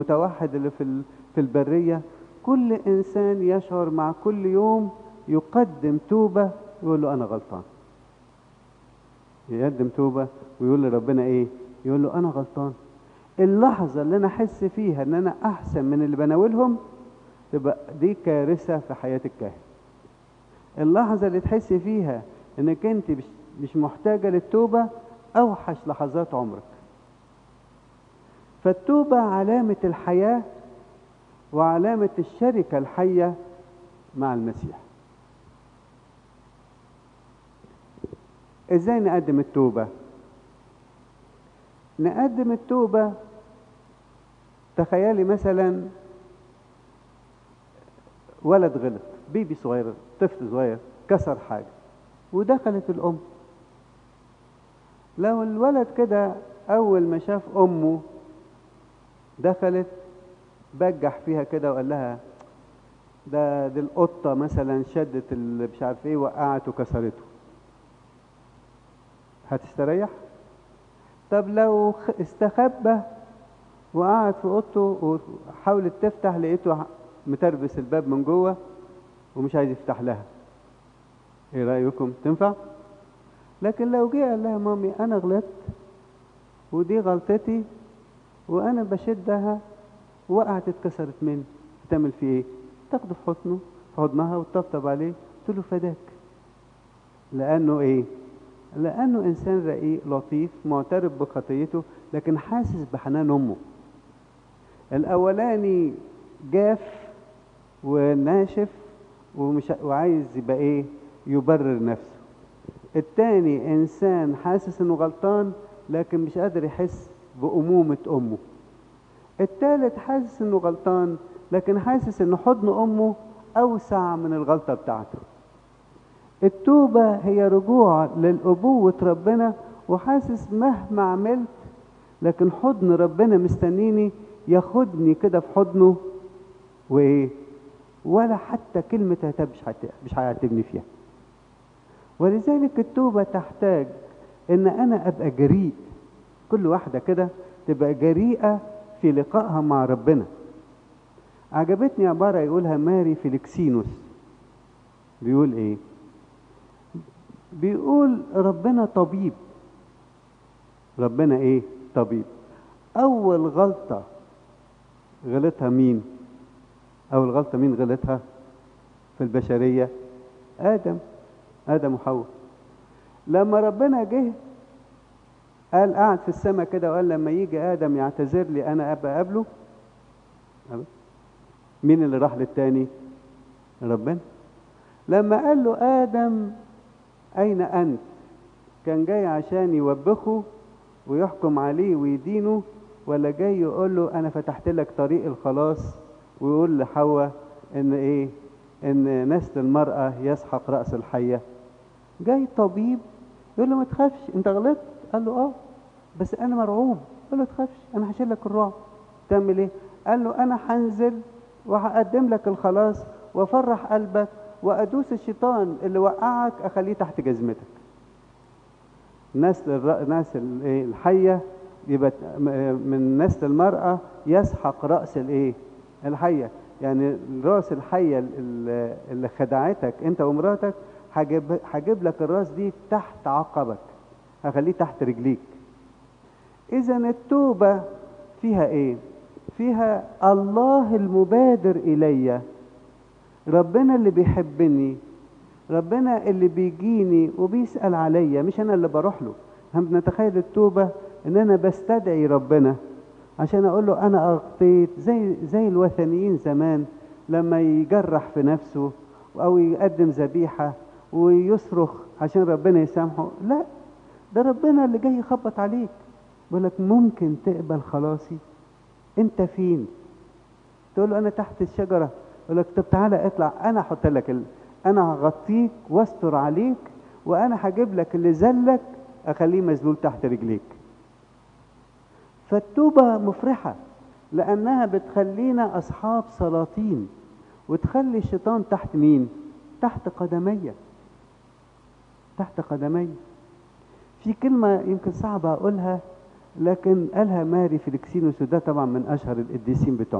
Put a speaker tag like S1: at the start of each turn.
S1: المتوحد اللي في ال- في البرية كل إنسان يشعر مع كل يوم يقدم توبة يقول له أنا غلطان يقدم توبة ويقول لربنا إيه يقول له أنا غلطان اللحظة اللي أنا أحس فيها إن أنا أحسن من اللي بناولهم تبقى دي كارثة في حياة الكاهن اللحظة اللي تحس فيها إنك أنت مش مش محتاجة للتوبة أوحش لحظات عمرك فالتوبة علامة الحياة وعلامة الشركة الحية مع المسيح ازاي نقدم التوبة نقدم التوبة تخيلي مثلا ولد غلط بيبي صغير طفل صغير كسر حاجة ودخلت الأم لو الولد كده أول ما شاف أمه دخلت بجح فيها كده وقال لها ده دي القطة مثلا شدت ال- مش عارف ايه وقعت وكسرته هتستريح؟ طب لو خ- استخبى وقعد في اوضته وحاولت تفتح لقيته متربس الباب من جوه ومش عايز يفتح لها ايه رأيكم تنفع؟ لكن لو جه قال لها مامي انا غلطت ودي غلطتي وانا بشدها وقعت اتكسرت مني هتعمل فيه ايه تاخده في حضنه في حضنها وتطبطب عليه تقول له فداك لانه ايه لانه انسان رقيق لطيف معترف بخطيته لكن حاسس بحنان امه الاولاني جاف وناشف ومش وعايز يبقى ايه يبرر نفسه التاني انسان حاسس انه غلطان لكن مش قادر يحس بامومه امه التالت حاسس انه غلطان لكن حاسس ان حضن امه اوسع من الغلطه بتاعته التوبه هي رجوع للابوه ربنا وحاسس مهما عملت لكن حضن ربنا مستنيني ياخدني كده في حضنه وايه ولا حتى كلمه عتاب مش هت- مش هيعاتبني فيها ولذلك التوبه تحتاج ان انا ابقى جريء كل واحده كده تبقى جريئه في لقائها مع ربنا عجبتني عبارة يقولها ماري فيليكسينوس بيقول ايه بيقول ربنا طبيب ربنا ايه طبيب اول غلطة غلطها مين اول غلطة مين غلطها في البشرية ادم ادم وحواء لما ربنا جه قال قعد في السماء كده وقال لما يجي ادم يعتذر لي انا ابقى قبله مين اللي راح للتاني ربنا لما قال له ادم اين انت كان جاي عشان يوبخه ويحكم عليه ويدينه ولا جاي يقول له انا فتحت لك طريق الخلاص ويقول لحواء ان ايه ان نسل المرأة يسحق رأس الحية جاي طبيب يقول له ما تخافش انت غلطت قال له اه بس انا مرعوب قال له ما تخافش انا هشيل لك الرعب تعمل ايه قال له انا هنزل وهقدم لك الخلاص وافرح قلبك وادوس الشيطان اللي وقعك اخليه تحت جزمتك نسل الر... نسل ايه الحيه يبقى من نسل المراه يسحق راس الايه الحيه يعني راس الحيه اللي اللي خدعتك انت ومراتك هجيب هجيب لك الراس دي تحت عقبك هخليه تحت رجليك اذا التوبه فيها ايه فيها الله المبادر الي ربنا اللي بيحبني ربنا اللي بيجيني وبيسال عليا مش انا اللي بروح له هم نتخيل التوبه ان انا بستدعي ربنا عشان اقول له انا اخطيت زي زي الوثنيين زمان لما يجرح في نفسه او يقدم ذبيحه ويصرخ عشان ربنا يسامحه لا ده ربنا اللي جاي يخبط عليك بيقول لك ممكن تقبل خلاصي انت فين تقول له انا تحت الشجره يقول لك طب تعالى اطلع انا احط لك ال... انا هغطيك واستر عليك وانا هجيب لك اللي زلك اخليه مذلول تحت رجليك فالتوبه مفرحه لانها بتخلينا اصحاب سلاطين وتخلي الشيطان تحت مين تحت قدمي تحت قدمي في كلمه يمكن صعبه اقولها لكن قالها ماري فيليكسينوس وده طبعا من اشهر القديسين بتوعنا